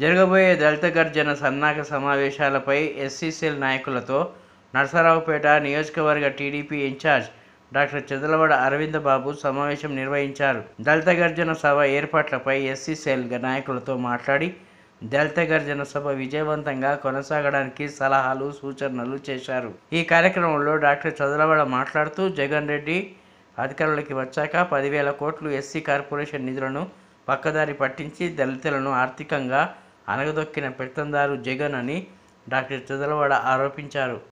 జరగబోయే దళిత గర్జన సన్నాహక సమావేశాలపై ఎస్సీసీఎల్ నాయకులతో నరసరావుపేట నియోజకవర్గ TDP in charge doctor Chadalavada Aravinda Babu సమావేశం నిర్వహించారు దళిత గర్జన సభ ఏర్పాట్లపై ఎస్సీసీఎల్ నాయకులతో మాట్లాడి దళిత గర్జన సభ విజయవంతంగా కొనసాగడానికి సలహాలు సూచనలు చేశారు ఈ కార్యక్రమంలో డాక్టర్ చదలవాడ మాట్లాడుతూ జగన్ రెడ్డి అధికారంలోకి వచ్చాక పదివేల కోట్లు ఎస్సీ కార్పొరేషన్ నిధులను పక్కదారి పట్టించి దళితులను ఆర్థికంగా అనగదొక్కిన పెత్తందారు జగన్ అని డాక్టర్ చదలవాడ ఆరోపించారు